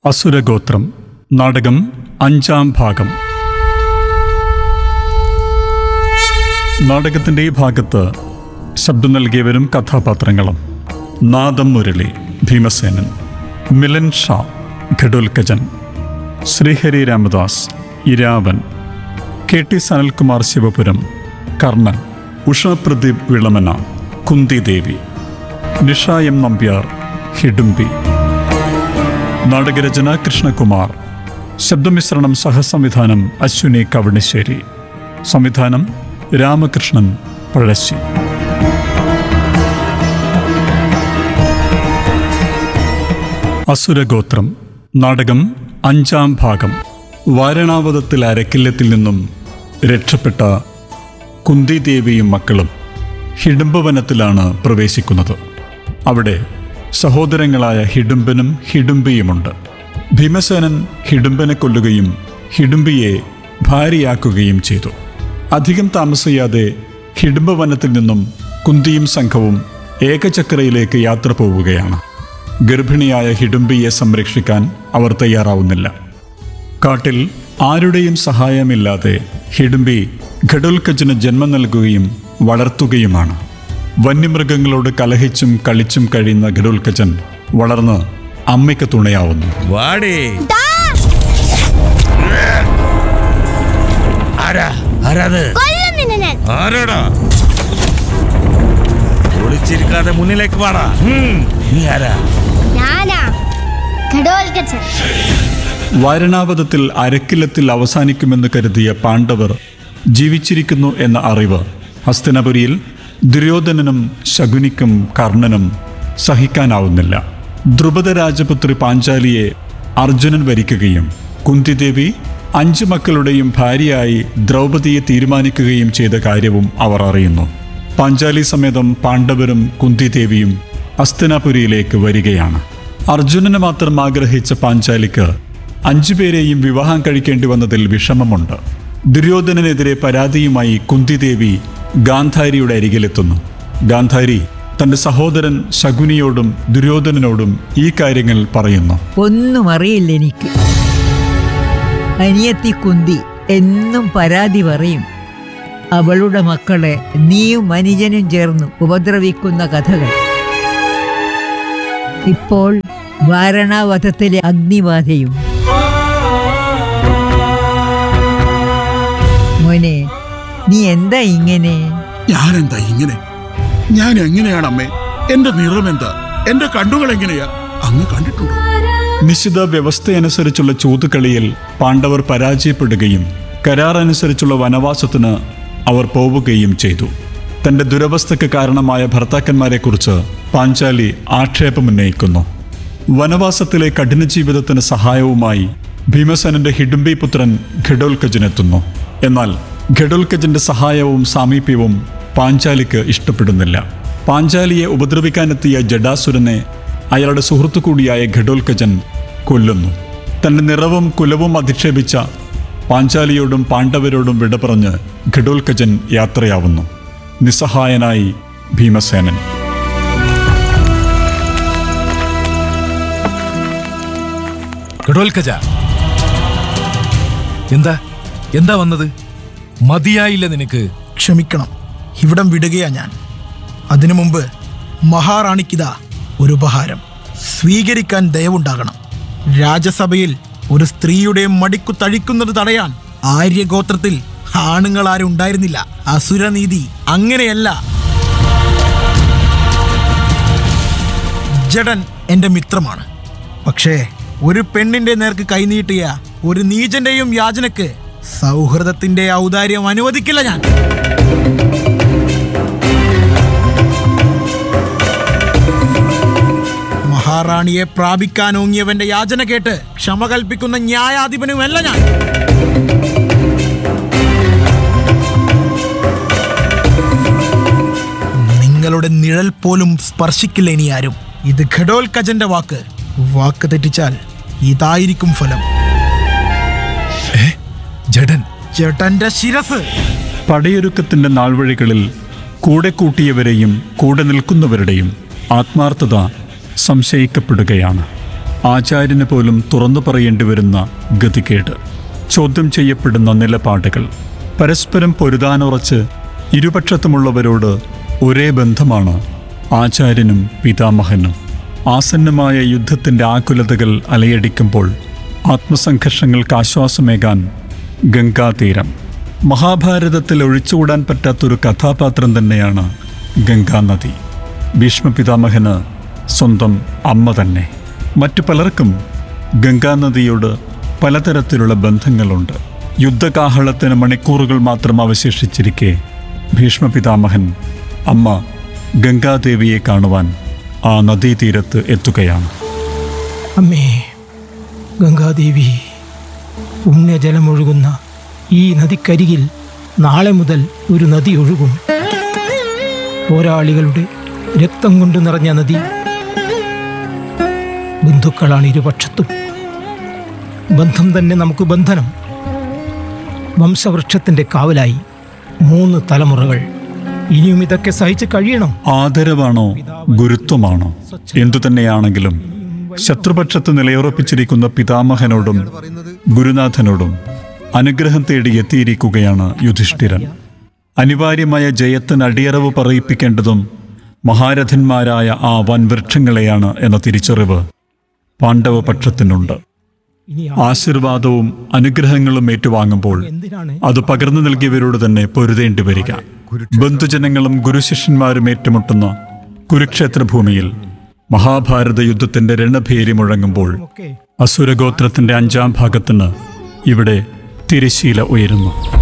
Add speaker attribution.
Speaker 1: അസുരഗോത്രം നാടകം അഞ്ചാം ഭാഗം നാടകത്തിൻ്റെ ഈ ഭാഗത്ത് ശബ്ദം നൽകിയവരും കഥാപാത്രങ്ങളും Nadam Murali Bhimasenan Milan Shah Ghatotkachan Srihari Ramadas Iravan K T Sanalkumar Sivapuram Karnan Usha Pradeep Vilamana Kunti Devi Nisha M Nambiar Hidimbi നാടകരചന കൃഷ്ണകുമാർ ശബ്ദമിശ്രണം സഹസംവിധാനം അശ്വിനി കവണിശ്ശേരി സംവിധാനം രാമകൃഷ്ണൻ പഴശ്ശി അസുരഗോത്രം നാടകം അഞ്ചാം ഭാഗം വാരണാവതത്തിൽ അരക്കില്ലത്തിൽ നിന്നും രക്ഷപ്പെട്ട കുന്തിദേവിയും മക്കളും ഹിഡുംബവനത്തിലാണ് പ്രവേശിക്കുന്നത് അവിടെ സഹോദരങ്ങളായ ഹിഡുംബനും ഹിഡുംബിയുമുണ്ട് ഭീമസേനൻ ഹിഡുംബനെ കൊല്ലുകയും ഹിഡുംബിയെ ഭാര്യയാക്കുകയും ചെയ്തു അധികം താമസിയാതെ ഹിഡുംബവനത്തിൽ നിന്നും കുന്തിയും സംഘവും ഏകചക്രയിലേക്ക് യാത്ര പോവുകയാണ് ഗർഭിണിയായ ഹിഡുംബിയെ സംരക്ഷിക്കാൻ അവർ തയ്യാറാവുന്നില്ല കാട്ടിൽ ആരുടെയും സഹായമില്ലാതെ ഹിഡുംബി ഘടോൽക്കജിന് ജന്മം നൽകുകയും വളർത്തുകയുമാണ് വന്യമൃഗങ്ങളോട് കലഹിച്ചും കളിച്ചും കഴിയുന്ന ഘടോൽക്കജൻ വളർന്ന് അമ്മയ്ക്ക് തുണയാവുന്നു
Speaker 2: വാടേ ആരാ ആരാത്
Speaker 3: കൊല്ലും നിന്നെ ഞാൻ
Speaker 2: ആരാടാ ഒളിച്ചിരിക്കാതെ മുന്നിലേക്ക് വാടാ ഉം, നീ ആരാ
Speaker 3: ഞാനാ ഘടോൽക്കച്ചൻ
Speaker 1: വാരണാവതത്തിൽ അരക്കില്ലത്തിൽ അവസാനിക്കുമെന്ന് കരുതിയ പാണ്ഡവർ ജീവിച്ചിരിക്കുന്നു എന്ന അറിവ് ഹസ്തിനപുരിയിൽ ദുര്യോധനനും ശകുനിക്കും കർണനും സഹിക്കാനാവുന്നില്ല ദ്രുപദ രാജപുത്രി പാഞ്ചാലിയെ അർജുനൻ വരിക്കുകയും കുന്തിദേവി അഞ്ചു മക്കളുടെയും ഭാര്യയായി ദ്രൗപദിയെ തീരുമാനിക്കുകയും ചെയ്ത കാര്യവും അവർ അറിയുന്നു പാഞ്ചാലി സമേതം പാണ്ഡവരും കുന്തിദേവിയും ഹസ്തിനാപുരിയിലേക്ക് വരികയാണ് അർജുനന് മാത്രം ആഗ്രഹിച്ച പാഞ്ചാലിക്ക് അഞ്ചുപേരെയും വിവാഹം കഴിക്കേണ്ടി വന്നതിൽ വിഷമമുണ്ട് ദുര്യോധനനെതിരെ പരാതിയുമായി കുന്തിദേവി ഗാന്ധാരിയുടെ അരികിലെത്തുന്നു ഗാന്ധാരി തന്റെ സഹോദരൻ ശകുനിയോടും ദുര്യോധനനോടും ഈ കാര്യങ്ങൾ പറയുന്നു
Speaker 4: ഒന്നും അറിയില്ല എനിക്ക് അനിയത്തി കുന്തി എന്നും പരാതി പറയും അവളുടെ മക്കളെ നീയും മനുജനും ചേർന്ന് ഉപദ്രവിക്കുന്ന കഥകൾ ഇപ്പോൾ വാരണാവധത്തിലെ അഗ്നിബാധയും മോനെ നീ എന്താ ഇങ്ങനെ
Speaker 5: ഞാനെന്താ ഇങ്ങനെ ഞാൻ എങ്ങനെയാണ് അമ്മേ എന്റെ നിറം എന്താ എന്റെ കണ്ണുകൾ എങ്ങനെയാ അങ്ങ് കണ്ടിട്ടുണ്ടോ
Speaker 1: നിശ്ചിത വ്യവസ്ഥയനുസരിച്ചുള്ള ചൂതുകളിയിൽ പാണ്ഡവർ പരാജയപ്പെടുകയും കരാർ അനുസരിച്ചുള്ള വനവാസത്തിന് അവർ പോവുകയും ചെയ്തു തന്റെ ദുരവസ്ഥയ്ക്ക് കാരണമായ ഭർത്താക്കന്മാരെക്കുറിച്ച് പാഞ്ചാലി ആക്ഷേപമുന്നയിക്കുന്നു വനവാസത്തിലെ കഠിന ജീവിതത്തിന് സഹായവുമായി ഭീമസേനന്റെ ഹിഡുംബി പുത്രൻ ഘടോൽക്കജനെത്തുന്നു എന്നാൽ ഘടോൽക്കജന്റെ സഹായവും സാമീപ്യവും പാഞ്ചാലിക്ക് ഇഷ്ടപ്പെടുന്നില്ല പാഞ്ചാലിയെ ഉപദ്രവിക്കാനെത്തിയ ജഡാസുരനെ അയാളുടെ സുഹൃത്തു കൂടിയായ ഘടോൽക്കജൻ കൊല്ലുന്നു തന്റെ നിറവും കുലവും അധിക്ഷേപിച്ച പാഞ്ചാലിയോടും പാണ്ഡവരോടും വിട പറഞ്ഞ് ഘടോൽക്കജൻ യാത്രയാവുന്നു നിസ്സഹായനായി ഭീമസേനൻ
Speaker 6: ഘടോൽക്കജ എന്താ എന്താ വന്നത് മതിയായില്ല നിനക്ക്
Speaker 7: ക്ഷമിക്കണം ഇവിടം വിടുകയാ ഞാൻ അതിനു മുമ്പ് മഹാറാണിക്കിതാ ഒരു ഉപഹാരം സ്വീകരിക്കാൻ ദയവുണ്ടാകണം രാജസഭയിൽ ഒരു സ്ത്രീയുടെ മടിക്കു തഴിക്കുന്നത് തടയാൻ ആര്യഗോത്രത്തിൽ ആണുങ്ങളാരും ഉണ്ടായിരുന്നില്ല അസുരനീതി അങ്ങനെയല്ല ജഡൻ എന്റെ മിത്രമാണ് പക്ഷേ ഒരു പെണ്ണിന്റെ നേർക്ക് കൈനീട്ടിയ ഒരു നീചന്റെയും യാചനക്ക് സൗഹൃദത്തിന്റെ ഔദാര്യം അനുവദിക്കില്ല ഞാൻ മഹാറാണിയെ പ്രാപിക്കാൻ ഓങ്ങിയവന്റെ യാചന കേട്ട് ക്ഷമ കൽപ്പിക്കുന്ന ന്യായാധിപനുമല്ല ഞാൻ നിങ്ങളുടെ നിഴൽ പോലും സ്പർശിക്കില്ല ഇനി ആരും ഇത് ഘടോൽക്കജന്റെ വാക്ക് വാക്ക് തെറ്റിച്ചാൽ ഇതായിരിക്കും ഫലം
Speaker 6: ജഡൻ
Speaker 7: ചേട്ടന്റെ ശിരസ്
Speaker 1: പടയൊരുക്കത്തിന്റെ നാൾവഴികളിൽ കൂടെ കൂട്ടിയവരെയും കൂടെ നിൽക്കുന്നവരുടെയും ആത്മാർത്ഥത സംശയിക്കപ്പെടുകയാണ് ആചാര്യന് പോലും തുറന്നു പറയേണ്ടി വരുന്ന ഗതികേട് ചോദ്യം ചെയ്യപ്പെടുന്ന നിലപാടുകൾ പരസ്പരം പൊരുതാനുറച്ച് ഇരുപക്ഷത്തുമുള്ളവരോട് ഒരേ ബന്ധമാണ് ആചാര്യനും പിതാമഹനും ആസന്നമായ യുദ്ധത്തിൻ്റെ ആകുലതകൾ അലയടിക്കുമ്പോൾ ആത്മസംഘർഷങ്ങൾക്ക് ആശ്വാസമേകാൻ ഗംഗാതീരം മഹാഭാരതത്തിൽ ഒഴിച്ചുകൂടാൻ പറ്റാത്തൊരു കഥാപാത്രം തന്നെയാണ് ഗംഗാനദി ഭീഷ്മപിതാമഹന് സ്വന്തം അമ്മ തന്നെ മറ്റു പലർക്കും ഗംഗാനദിയോട് പലതരത്തിലുള്ള ബന്ധങ്ങളുണ്ട് യുദ്ധകാഹളത്തിന് മണിക്കൂറുകൾ മാത്രം അവശേഷിച്ചിരിക്കെ ഭീഷ്മപിതാമഹൻ അമ്മ ഗംഗാദേവിയെ കാണുവാൻ ആ നദീതീരത്ത് എത്തുകയാണ്
Speaker 8: അമ്മേ ഗംഗാദേവി പുണ്യജലമൊഴുകുന്ന ഈ നദിക്കരികിൽ നാളെ മുതൽ ഒരു നദി ഒഴുകും പോരാളികളുടെ രക്തം കൊണ്ട് നിറഞ്ഞ നദി ബന്ധുക്കളാണ് ഇരുപക്ഷത്തും ബന്ധം തന്നെ നമുക്ക് ബന്ധനം വംശവൃക്ഷത്തിന്റെ കാവലായി മൂന്ന് തലമുറകൾ ഇനിയും ഇതൊക്കെ സഹിച്ച് കഴിയണം
Speaker 1: ആദരവാണോ ഗുരുത്വമാണോ എന്തു തന്നെയാണെങ്കിലും ശത്രുപക്ഷത്ത് നിലയുറപ്പിച്ചിരിക്കുന്ന പിതാമഹനോടും ഗുരുനാഥനോടും അനുഗ്രഹം തേടി എത്തിയിരിക്കുകയാണ് യുധിഷ്ഠിരൻ അനിവാര്യമായ ജയത്തിന് അടിയറവ് പറയിപ്പിക്കേണ്ടതും മഹാരഥന്മാരായ ആ വൻവൃക്ഷങ്ങളെയാണ് എന്ന തിരിച്ചറിവ് പാണ്ഡവപക്ഷത്തിനുണ്ട്
Speaker 8: ഇനി
Speaker 1: ആശീർവാദവും അനുഗ്രഹങ്ങളും ഏറ്റുവാങ്ങുമ്പോൾ
Speaker 8: എന്തിനാണ്
Speaker 1: അത് പകർന്നു നൽകിയവരോട് തന്നെ പൊരുതേണ്ടി വരിക ബന്ധുജനങ്ങളും ഗുരുശിഷ്യന്മാരും ഏറ്റുമുട്ടുന്ന കുരുക്ഷേത്ര ഭൂമിയിൽ മഹാഭാരത യുദ്ധത്തിന്റെ രണഭേരി മുഴങ്ങുമ്പോൾ
Speaker 8: ഒക്കെ
Speaker 1: അസുരഗോത്രത്തിന്റെ അഞ്ചാം ഭാഗത്തിന് ഇവിടെ തിരശീല ഉയരുന്നു